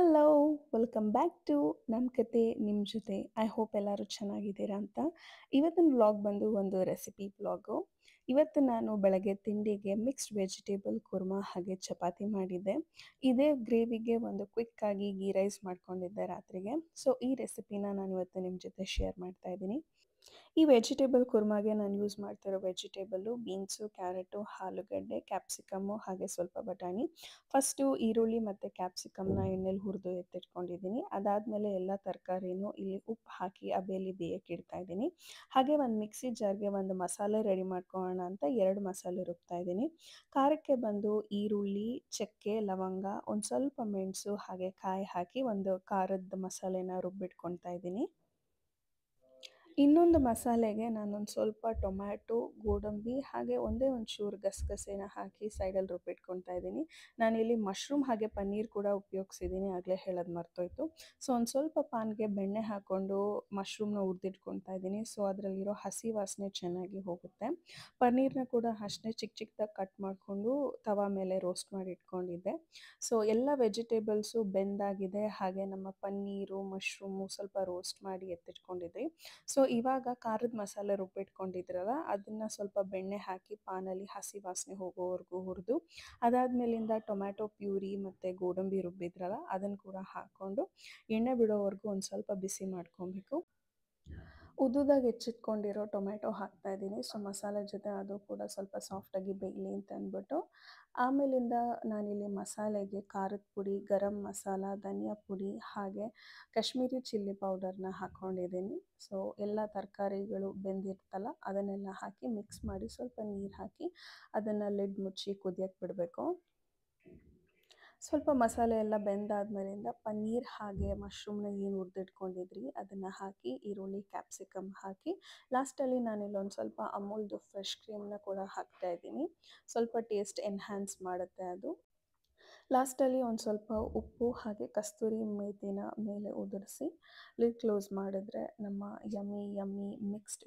hello welcome back to ನಮ್ಮ ಕತೆ ನಿಮ್ಮ ಜೊತೆ ಐ ಹೋಪ್ ಎಲ್ಲರೂ ಚೆನ್ನಾಗಿದ್ದೀರಾ ಅಂತ ಇವತ್ತಿನ ವ್ಲಾಗ್ ಬಂದು ಒಂದು ರೆಸಿಪಿ ವ್ಲಾಗು ಇವತ್ತು ನಾನು ಬೆಳಗ್ಗೆ ತಿಂಡಿಗೆ ಮಿಕ್ಸ್ಡ್ ವೆಜಿಟೇಬಲ್ ಕುರ್ಮಾ ಹಾಗೆ ಚಪಾತಿ ಮಾಡಿದ್ದೆ ಇದೇ ಗ್ರೇವಿಗೆ ಒಂದು ಕ್ವಿಕ್ಕಾಗಿ ಗೀ ರೈಸ್ ಮಾಡ್ಕೊಂಡಿದ್ದೆ ರಾತ್ರಿಗೆ ಸೊ ಈ ರೆಸಿಪಿನ ನಾನು ಇವತ್ತು ನಿಮ್ಮ ಜೊತೆ ಶೇರ್ ಮಾಡ್ತಾ ಇದ್ದೀನಿ ಈ ವೆಜಿಟೇಬಲ್ ಕುರ್ಮಾಗೆ ನಾನು ಯೂಸ್ ಮಾಡ್ತಿರೋ ವೆಜಿಟೇಬಲ್ಲು ಬೀನ್ಸು ಕ್ಯಾರೆಟು ಆಲೂಗಡ್ಡೆ ಕ್ಯಾಪ್ಸಿಕಮ್ಮು ಹಾಗೆ ಸ್ವಲ್ಪ ಬಟಾಣಿ ಫಸ್ಟು ಈರುಳ್ಳಿ ಮತ್ತು ಕ್ಯಾಪ್ಸಿಕಮ್ನ ಎಣ್ಣೆಲಿ ಹುರಿದು ಎತ್ತಿಟ್ಕೊಂಡಿದ್ದೀನಿ ಅದಾದಮೇಲೆ ಎಲ್ಲ ತರಕಾರಿನೂ ಇಲ್ಲಿ ಉಪ್ಪು ಹಾಕಿ ಅಬೇಲಿ ಬೇಯಕ್ಕೆ ಇಡ್ತಾ ಇದ್ದೀನಿ ಹಾಗೆ ಒಂದು ಮಿಕ್ಸಿ ಜಾರ್ಗೆ ಒಂದು ಮಸಾಲೆ ರೆಡಿ ಮಾಡ್ಕೊಳ್ಳೋಣ ಅಂತ ಎರಡು ಮಸಾಲೆ ರುಬ್ತಾ ಇದ್ದೀನಿ ಖಾರಕ್ಕೆ ಬಂದು ಈರುಳ್ಳಿ ಚಕ್ಕೆ ಲವಂಗ ಒಂದು ಸ್ವಲ್ಪ ಮೆಣಸು ಹಾಗೆ ಕಾಯಿ ಹಾಕಿ ಒಂದು ಖಾರದ ಮಸಾಲೆನ ರುಬ್ಬಿಟ್ಕೊಳ್ತಾ ಇದ್ದೀನಿ ಇನ್ನೊಂದು ಮಸಾಲೆಗೆ ನಾನೊಂದು ಸ್ವಲ್ಪ ಟೊಮ್ಯಾಟೊ ಗೋಡಂಬಿ ಹಾಗೆ ಒಂದೇ ಒಂದು ಚೂರು ಗಸಗಸೆನ ಹಾಕಿ ಸೈಡಲ್ಲಿ ರುಬ್ಬಿಟ್ಕೊತಾ ಇದ್ದೀನಿ ನಾನಿಲ್ಲಿ ಮಶ್ರೂಮ್ ಹಾಗೆ ಪನ್ನೀರ್ ಕೂಡ ಉಪಯೋಗಿಸಿದ್ದೀನಿ ಆಗಲೇ ಹೇಳೋದು ಮರ್ತೋಯ್ತು ಸೊ ಒಂದು ಸ್ವಲ್ಪ ಪಾನ್ಗೆ ಬೆಣ್ಣೆ ಹಾಕ್ಕೊಂಡು ಮಶ್ರೂಮ್ನ ಹುರಿದಿಟ್ಕೊತಾ ಇದ್ದೀನಿ ಸೊ ಅದರಲ್ಲಿರೋ ಹಸಿ ವಾಸನೆ ಚೆನ್ನಾಗಿ ಹೋಗುತ್ತೆ ಪನ್ನೀರ್ನ ಕೂಡ ಅಷ್ಟೇ ಚಿಕ್ಕ ಚಿಕ್ಕದಾಗಿ ಕಟ್ ಮಾಡಿಕೊಂಡು ತವಾ ಮೇಲೆ ರೋಸ್ಟ್ ಮಾಡಿ ಇಟ್ಕೊಂಡಿದ್ದೆ ಸೊ ಎಲ್ಲ ವೆಜಿಟೇಬಲ್ಸು ಬೆಂದಾಗಿದೆ ಹಾಗೆ ನಮ್ಮ ಪನ್ನೀರು ಮಶ್ರೂಮು ಸ್ವಲ್ಪ ರೋಸ್ಟ್ ಮಾಡಿ ಎತ್ತಿಟ್ಕೊಂಡಿದ್ದೆ ಸೊ ಇವಾಗ ಖಾರದ ಮಸಾಲೆ ರುಬ್ಬಿಟ್ಕೊಂಡಿದ್ರಲ್ಲ ಅದನ್ನು ಸ್ವಲ್ಪ ಬೆಣ್ಣೆ ಹಾಕಿ ಪಾನಲ್ಲಿ ಹಸಿ ವಾಸನೆ ಹೋಗೋವರೆಗೂ ಹುರಿದು ಅದಾದಮೇಲಿಂದ ಟೊಮ್ಯಾಟೊ ಪ್ಯೂರಿ ಮತ್ತು ಗೋಡಂಬಿ ರುಬ್ಬಿದ್ರಲ್ಲ ಅದನ್ನು ಕೂಡ ಹಾಕ್ಕೊಂಡು ಎಣ್ಣೆ ಬಿಡೋವರೆಗೂ ಒಂದು ಸ್ವಲ್ಪ ಬಿಸಿ ಮಾಡ್ಕೊಬೇಕು ಉದ್ದುದಾಗಿ ಹೆಚ್ಚಿಟ್ಕೊಂಡಿರೋ ಟೊಮೆಟೊ ಹಾಕ್ತಾ ಇದ್ದೀನಿ ಸೊ ಮಸಾಲೆ ಜೊತೆ ಅದು ಕೂಡ ಸ್ವಲ್ಪ ಸಾಫ್ಟಾಗಿ ಬೇಯಲಿ ಅಂತ ಅಂದ್ಬಿಟ್ಟು ಆಮೇಲಿಂದ ನಾನಿಲ್ಲಿ ಮಸಾಲೆಗೆ ಖಾರದ ಪುಡಿ ಗರಂ ಮಸಾಲ ಧನಿಯಾ ಪುಡಿ ಹಾಗೆ ಕಾಶ್ಮೀರಿ ಚಿಲ್ಲಿ ಪೌಡರ್ನ ಹಾಕ್ಕೊಂಡಿದ್ದೀನಿ ಸೊ ಎಲ್ಲ ತರಕಾರಿಗಳು ಬೆಂದಿರ್ತಲ್ಲ ಅದನ್ನೆಲ್ಲ ಹಾಕಿ ಮಿಕ್ಸ್ ಮಾಡಿ ಸ್ವಲ್ಪ ನೀರು ಹಾಕಿ ಅದನ್ನು ಲಿಡ್ ಮುಚ್ಚಿ ಕುದಿಯಕ್ಕೆ ಬಿಡಬೇಕು ಸ್ವಲ್ಪ ಮಸಾಲೆ ಎಲ್ಲ ಬೆಂದಾದ್ಮೇಲಿಂದ ಪನ್ನೀರ್ ಹಾಗೆ ಮಶ್ರೂಮ್ನ ಏನು ಹುರಿದಿಟ್ಕೊಂಡಿದ್ರಿ ಅದನ್ನು ಹಾಕಿ ಈರುಳ್ಳಿ ಕ್ಯಾಪ್ಸಿಕಮ್ ಹಾಕಿ ಲಾಸ್ಟಲ್ಲಿ ನಾನಿಲ್ಲೊಂದು ಸ್ವಲ್ಪ ಅಮೂಲ್ದು ಫ್ರೆಶ್ ಕ್ರೀಮ್ನ ಕೂಡ ಹಾಕ್ತಾ ಇದ್ದೀನಿ ಸ್ವಲ್ಪ ಟೇಸ್ಟ್ ಎನ್ಹ್ಯಾನ್ಸ್ ಮಾಡುತ್ತೆ ಅದು ಲಾಸ್ಟಲ್ಲಿ ಒಂದು ಸ್ವಲ್ಪ ಉಪ್ಪು ಹಾಗೆ ಕಸ್ತೂರಿ ಮೇಥಿನ ಮೇಲೆ ಉದುರಿಸಿ ಲಿಡ್ ಕ್ಲೋಸ್ ಮಾಡಿದ್ರೆ ನಮ್ಮ ಯಮ್ಮಿ ಯಮ್ಮಿ ಮಿಕ್ಸ್ಡ್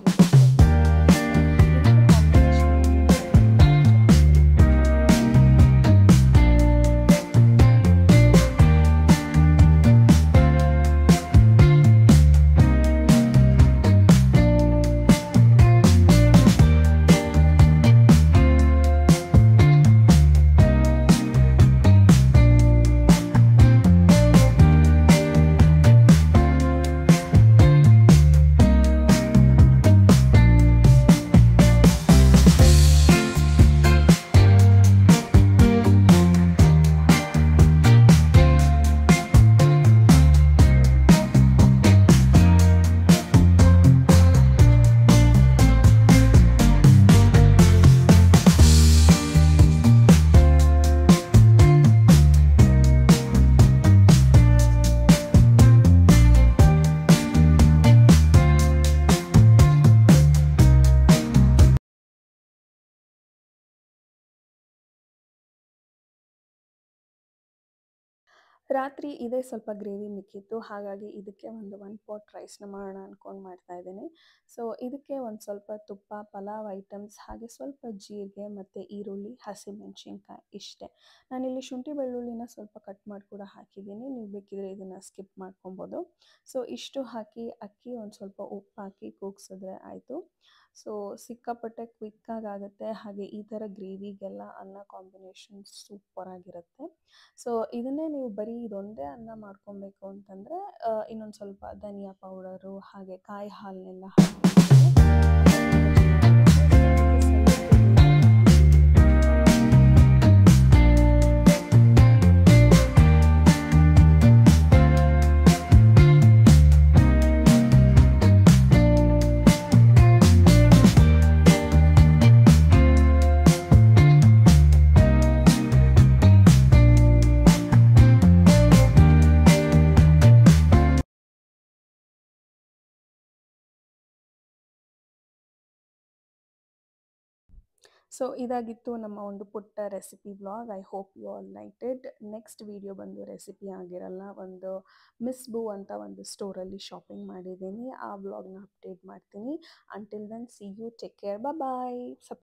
ರಾತ್ರಿ ಇದೇ ಸ್ವಲ್ಪ ಗ್ರೇವಿ ಮಿಕ್ಕಿತ್ತು ಹಾಗಾಗಿ ಇದಕ್ಕೆ ಒಂದು ಒನ್ ಪಾಟ್ ರೈಸ್ನ ಮಾಡೋಣ ಅಂದ್ಕೊಂಡು ಮಾಡ್ತಾ ಇದ್ದೀನಿ ಸೊ ಇದಕ್ಕೆ ಒಂದು ಸ್ವಲ್ಪ ತುಪ್ಪ ಪಲಾವ್ ಐಟಮ್ಸ್ ಹಾಗೆ ಸ್ವಲ್ಪ ಜೀರಿಗೆ ಮತ್ತು ಈರುಳ್ಳಿ ಹಸಿಮೆಣ್ಸಿನ್ಕಾಯಿ ಇಷ್ಟೇ ನಾನಿಲ್ಲಿ ಶುಂಠಿ ಬೆಳ್ಳುಳ್ಳಿನ ಸ್ವಲ್ಪ ಕಟ್ ಮಾಡಿ ಕೂಡ ಹಾಕಿದ್ದೀನಿ ನೀವು ಬೇಕಿದ್ರೆ ಇದನ್ನು ಸ್ಕಿಪ್ ಮಾಡ್ಕೊಬೋದು ಸೊ ಇಷ್ಟು ಹಾಕಿ ಅಕ್ಕಿ ಒಂದು ಸ್ವಲ್ಪ ಉಪ್ಪು ಹಾಕಿ ಕೂಗ್ಸಿದ್ರೆ ಆಯಿತು ಸೊ ಸಿಕ್ಕಾಪಟ್ಟೆ ಕ್ವಿಕ್ಕಾಗಿ ಆಗುತ್ತೆ ಹಾಗೆ ಈ ಥರ ಗ್ರೇವಿಗೆಲ್ಲ ಅನ್ನ ಕಾಂಬಿನೇಷನ್ ಸೂಪರಾಗಿರುತ್ತೆ ಸೊ ಇದನ್ನೇ ನೀವು ಬರೀ ಇದೊಂದೇ ಅನ್ನ ಮಾಡ್ಕೊಬೇಕು ಅಂತಂದರೆ ಇನ್ನೊಂದು ಸ್ವಲ್ಪ ಧನಿಯಾ ಪೌಡರು ಹಾಗೆ ಕಾಯಿ ಹಾಲನ್ನೆಲ್ಲ ಸೊ ಇದಾಗಿತ್ತು ನಮ್ಮ ಒಂದು ಪುಟ್ಟ recipe vlog I hope you all liked next video ಬಂದು ರೆಸಿಪಿ ಆಗಿರಲ್ಲ ಒಂದು ಮಿಸ್ ಬೂ ಅಂತ ಒಂದು ಸ್ಟೋರಲ್ಲಿ ಶಾಪಿಂಗ್ ಮಾಡಿದ್ದೀನಿ ಆ ವ್ಲಾಗ್ನ ಅಪ್ಡೇಟ್ ಮಾಡ್ತೀನಿ until then see you take care bye ಸಪ್